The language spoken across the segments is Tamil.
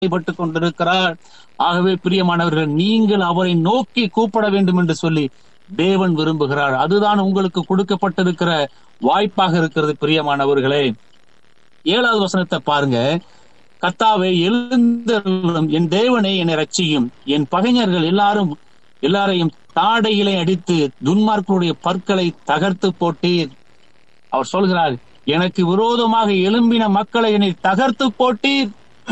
வேதனைப்பட்டுக் கொண்டிருக்கிறார் ஆகவே பிரியமானவர்கள் நீங்கள் அவரை நோக்கி கூப்பிட வேண்டும் என்று சொல்லி தேவன் விரும்புகிறார் அதுதான் உங்களுக்கு கொடுக்கப்பட்டிருக்கிற வாய்ப்பாக இருக்கிறது பிரியமானவர்களே ஏழாவது வசனத்தை பாருங்க கத்தாவை எழுந்தருளும் என் தேவனை என்னை ரட்சியும் என் பகைஞர்கள் எல்லாரும் எல்லாரையும் தாடையிலே அடித்து துன்மார்க்கருடைய பற்களை தகர்த்து போட்டீர் அவர் சொல்கிறார் எனக்கு விரோதமாக எழும்பின மக்களை என்னை தகர்த்து போட்டீர்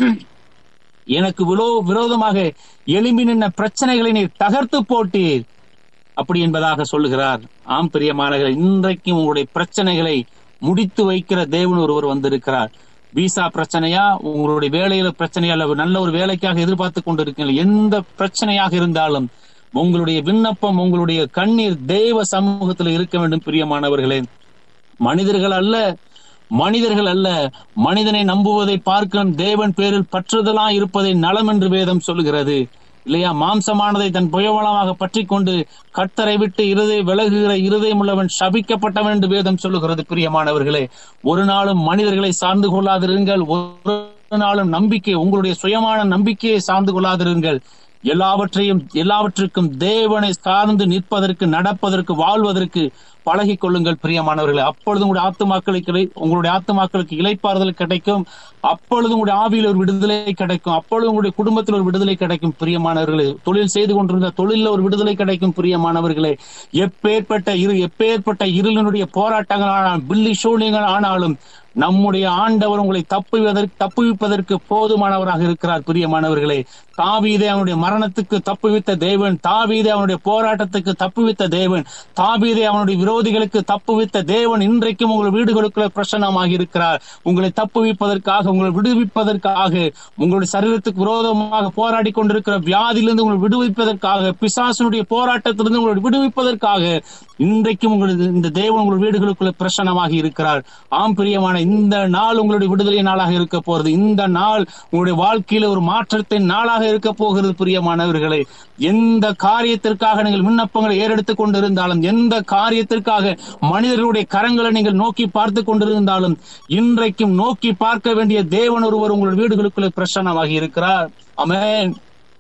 எனக்கு விரோ விரோதமாக எழும்பி நின்ற பிரச்சனைகளை நீ தகர்த்து போட்டீர் அப்படி என்பதாக சொல்லுகிறார் ஆம் பிரியமானவர்கள் இன்றைக்கும் உங்களுடைய பிரச்சனைகளை முடித்து வைக்கிற தேவன் ஒருவர் வந்திருக்கிறார் விசா பிரச்சனையா உங்களுடைய வேலையில பிரச்சனையா அல்ல நல்ல ஒரு வேலைக்காக எதிர்பார்த்து கொண்டிருக்கீங்க எந்த பிரச்சனையாக இருந்தாலும் உங்களுடைய விண்ணப்பம் உங்களுடைய கண்ணீர் தேவ சமூகத்தில் இருக்க வேண்டும் பிரியமானவர்களே மனிதர்கள் அல்ல மனிதர்கள் அல்ல மனிதனை நம்புவதை பார்க்க தேவன் பேரில் பற்றுதலா இருப்பதை நலம் என்று வேதம் சொல்லுகிறது இல்லையா மாம்சமானதை தன் புயவளமாக பற்றி கொண்டு கத்தரை விட்டு இருதை விலகுகிற இருதயம் உள்ளவன் சபிக்கப்பட்டவன் என்று வேதம் சொல்லுகிறது பிரியமானவர்களே ஒரு நாளும் மனிதர்களை சார்ந்து கொள்ளாதிருங்கள் ஒரு நாளும் நம்பிக்கை உங்களுடைய சுயமான நம்பிக்கையை சார்ந்து கொள்ளாதிருங்கள் எல்லாவற்றையும் எல்லாவற்றுக்கும் தேவனை சார்ந்து நிற்பதற்கு நடப்பதற்கு வாழ்வதற்கு பழகி கொள்ளுங்கள் பிரியமானவர்களே அப்பொழுது உங்களுடைய ஆத்துமாக்களுக்கு உங்களுடைய ஆத்துமாக்களுக்கு இலைப்பாறுதல் கிடைக்கும் அப்பொழுது உங்களுடைய ஆவியில் ஒரு விடுதலை கிடைக்கும் அப்பொழுது உங்களுடைய குடும்பத்தில் ஒரு விடுதலை கிடைக்கும் பிரியமானவர்களே தொழில் செய்து கொண்டிருந்த தொழிலில் ஒரு விடுதலை கிடைக்கும் பிரியமானவர்களே எப்பேற்பட்ட இரு எப்பேற்பட்ட இருளினுடைய போராட்டங்கள் ஆனால் பில்லி சூழ்நிலைகள் ஆனாலும் நம்முடைய ஆண்டவர் உங்களை தப்புவதற்கு தப்புவிப்பதற்கு போதுமானவராக இருக்கிறார் பிரியமானவர்களே தாவீதே அவனுடைய மரணத்துக்கு தப்புவித்த தேவன் தாவீதே அவனுடைய போராட்டத்துக்கு தப்புவித்த தேவன் தாவீதே அவனுடைய விரோதிகளுக்கு தப்புவித்த தேவன் இன்றைக்கும் உங்கள் வீடுகளுக்குள்ள பிரசன்னமாக இருக்கிறார் உங்களை தப்புவிப்பதற்காக உங்களை விடுவிப்பதற்காக உங்களுடைய சரீரத்துக்கு விரோதமாக போராடி கொண்டிருக்கிற வியாதியிலிருந்து உங்களை விடுவிப்பதற்காக பிசாசனுடைய போராட்டத்திலிருந்து உங்களை விடுவிப்பதற்காக இன்றைக்கும் உங்களது இந்த தேவன் உங்கள் வீடுகளுக்குள்ள பிரசன்னமாக இருக்கிறார் ஆம் பிரியமான இந்த நாள் உங்களுடைய விடுதலை நாளாக இருக்க போறது இந்த நாள் உங்களுடைய வாழ்க்கையில ஒரு மாற்றத்தின் நாளாக இருக்க போகிறது பிரியமானவர்களே எந்த காரியத்திற்காக நீங்கள் விண்ணப்பங்களை ஏறெடுத்துக் கொண்டிருந்தாலும் எந்த காரியத்திற்காக மனிதர்களுடைய கரங்களை நீங்கள் நோக்கி பார்த்து கொண்டிருந்தாலும் இன்றைக்கும் நோக்கி பார்க்க வேண்டிய தேவன் ஒருவர் உங்கள் வீடுகளுக்குள்ளே பிரசன்னமாக இருக்கிறார் அமேன்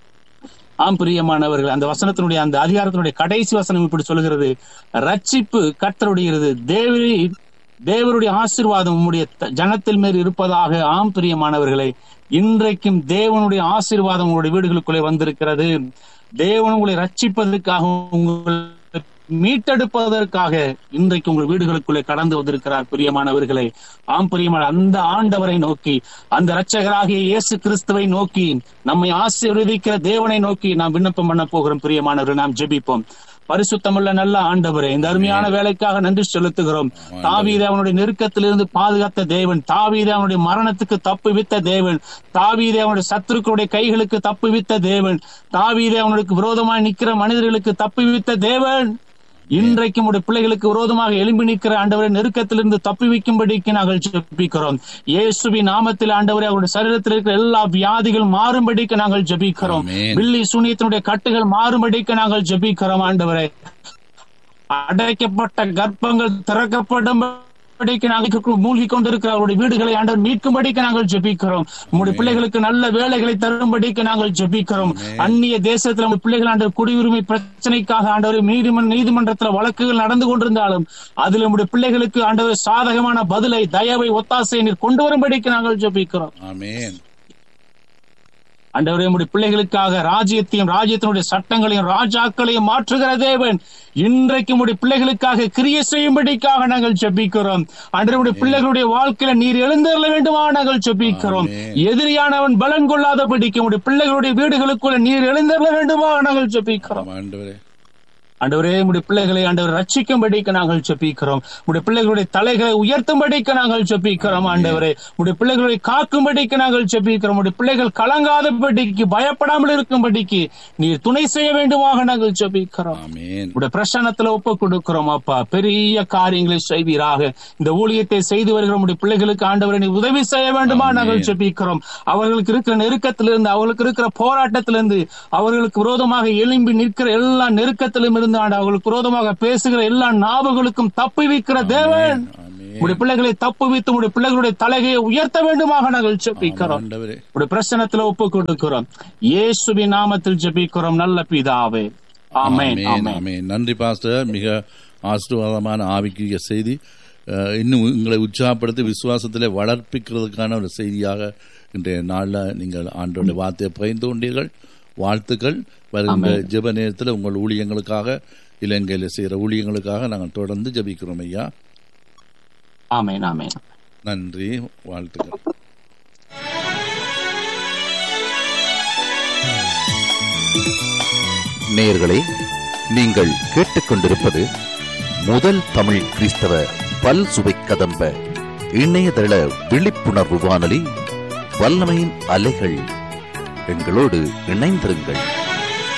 ஆம் பிரியமானவர்கள் அந்த வசனத்தினுடைய அந்த அதிகாரத்தினுடைய கடைசி வசனம் இப்படி சொல்கிறது ரட்சிப்பு கர்த்தருடையது தேவரி தேவருடைய ஆசிர்வாதம் உம்முடைய ஜனத்தில் மேல் இருப்பதாக ஆம் பிரியமானவர்களே இன்றைக்கும் தேவனுடைய ஆசிர்வாதம் உங்களுடைய வீடுகளுக்குள்ளே வந்திருக்கிறது தேவன் உங்களை ரட்சிப்பதற்காக உங்களை மீட்டெடுப்பதற்காக இன்றைக்கு உங்கள் வீடுகளுக்குள்ளே கடந்து வந்திருக்கிறார் பிரியமானவர்களே ஆம் பிரியமான அந்த ஆண்டவரை நோக்கி அந்த இரட்சகராகிய இயேசு கிறிஸ்துவை நோக்கி நம்மை ஆசீர்வதிக்கிற தேவனை நோக்கி நாம் விண்ணப்பம் பண்ண போகிறோம் பிரியமானவர்கள் நாம் ஜெபிப்போம் பரிசுத்தமுள்ள நல்ல ஆண்டவரே இந்த அருமையான வேலைக்காக நன்றி செலுத்துகிறோம் தாவீதை அவனுடைய நெருக்கத்திலிருந்து பாதுகாத்த தேவன் தாவீதை அவனுடைய மரணத்துக்கு தப்புவித்த தேவன் தாவீதை அவனுடைய சத்துருக்களுடைய கைகளுக்கு தப்புவித்த தேவன் தாவீதை அவனுக்கு விரோதமாய் நிற்கிற மனிதர்களுக்கு தப்புவித்த தேவன் இன்றைக்கும் உடைய பிள்ளைகளுக்கு விரோதமாக எழும்பி நிற்கிற ஆண்டவரை நெருக்கத்திலிருந்து தப்பி வைக்கும்படிக்கு நாங்கள் ஜெபிக்கிறோம் இயேசுவின் நாமத்தில் ஆண்டவரை அவருடைய சரீரத்தில் இருக்கிற எல்லா வியாதிகள் மாறும்படிக்கு நாங்கள் ஜெபிக்கிறோம் பில்லி சூனியத்தினுடைய கட்டுகள் மாறும்படிக்கு நாங்கள் ஜெபிக்கிறோம் ஆண்டவரை அடைக்கப்பட்ட கர்ப்பங்கள் திறக்கப்படும் நாங்கள் மூழ்கி கொண்டிருக்கிற அவருடைய வீடுகளை ஆண்டவர் மீட்கும்படிக்கு நாங்கள் ஜெபிக்கிறோம் உங்களுடைய பிள்ளைகளுக்கு நல்ல வேலைகளை தரும்படிக்கு நாங்கள் ஜெபிக்கிறோம் அந்நிய தேசத்துல உங்கள் பிள்ளைகள் ஆண்டவர் குடியுரிமை பிரச்சனைக்காக ஆண்டவர் நீதிமன்ற நீதிமன்றத்துல வழக்குகள் நடந்து கொண்டிருந்தாலும் அதில் நம்முடைய பிள்ளைகளுக்கு ஆண்டவர் சாதகமான பதிலை தயவை ஒத்தாசை நீர் கொண்டு வரும்படிக்கு நாங்கள் ஜெபிக்கிறோம் ஆண்டவரே நம்முடைய பிள்ளைகளுக்காக ராஜ்யத்தையும் ராஜ்யத்தினுடைய சட்டங்களையும் ராஜாக்களையும் மாற்றுகிற தேவன் இன்றைக்கு உடைய பிள்ளைகளுக்காக கிரிய செய்யும்படிக்காக நாங்கள் ஜெபிக்கிறோம் அன்றைய பிள்ளைகளுடைய வாழ்க்கையில நீர் எழுந்தருள வேண்டுமா நாங்கள் ஜெபிக்கிறோம் எதிரியானவன் பலன் கொள்ளாதபடிக்கு உடைய பிள்ளைகளுடைய வீடுகளுக்குள்ள நீர் எழுந்தருள வேண்டுமா நாங்கள் ஜெபிக்கிறோம் ஆண்டவரே உடைய பிள்ளைகளை ஆண்டவர் ரட்சிக்கும்படிக்கு நாங்கள் ஜெபிக்கிறோம் உடைய பிள்ளைகளுடைய தலைகளை உயர்த்தும்படிக்கு நாங்கள் ஜெபிக்கிறோம் ஆண்டவரே உடைய பிள்ளைகளை காக்கும்படிக்கு நாங்கள் ஜெபிக்கிறோம் உடைய பிள்ளைகள் கலங்காதபடிக்கு பயப்படாமல் இருக்கும்படிக்கு நீர் துணை செய்ய வேண்டுமாக நாங்கள் ஜெபிக்கிறோம் உடைய பிரசன்னத்துல ஒப்பு கொடுக்கிறோம் அப்பா பெரிய காரியங்களை செய்வீராக இந்த ஊழியத்தை செய்து வருகிற உடைய பிள்ளைகளுக்கு ஆண்டவரை நீ உதவி செய்ய வேண்டுமா நாங்கள் ஜெபிக்கிறோம் அவர்களுக்கு இருக்கிற நெருக்கத்திலிருந்து அவர்களுக்கு இருக்கிற போராட்டத்திலிருந்து அவர்களுக்கு விரோதமாக எழும்பி நிற்கிற எல்லா நெருக்கத்திலும் இருந்து இருந்து அவர்களுக்கு விரோதமாக பேசுகிற எல்லா நாவுகளுக்கும் தப்பி வைக்கிற தேவன் உடைய பிள்ளைகளை தப்பு வைத்து உடைய பிள்ளைகளுடைய தலைகையை உயர்த்த வேண்டுமாக நாங்கள் ஜெபிக்கிறோம் ஆண்டவரே உடைய பிரசனத்துல ஒப்பு கொடுக்கிறோம் இயேசுவின் நாமத்தில் ஜெபிக்கிறோம் நல்ல பிதாவே ஆமென் ஆமென், ஆமென் ஆமென். நன்றி பாஸ்டர் மிக ஆசீர்வாதமான ஆவிக்குரிய செய்தி அஹ், இன்னும் உங்களை உற்சாகப்படுத்தி விசுவாசத்திலே வளர்ப்பிக்கிறதுக்கான ஒரு செய்தியாக இன்றைய நாளில் நீங்கள் ஆண்டோட வார்த்தையை பகிர்ந்து கொண்டீர்கள் வாழ்த்துக்கள் வருகின்ற ஜெப நேரத்தில் உங்கள் ஊழியங்களுக்காக இலங்கையில் செய்கிற ஊழியங்களுக்காக நாங்கள் தொடர்ந்து ஜெபிக்கிறோம் ஐயா ஆமென் ஆமென் நன்றி வாழ்த்துக்கள் நேயர்களே நீங்கள் கேட்டுக்கொண்டிருப்பது முதல் தமிழ் கிறிஸ்தவ பல் சுவை கதம்ப இணையதள விழிப்புணர்வு வானொலி வல்லமையின் அலைகள் எங்களோடு இணைந்திருங்கள்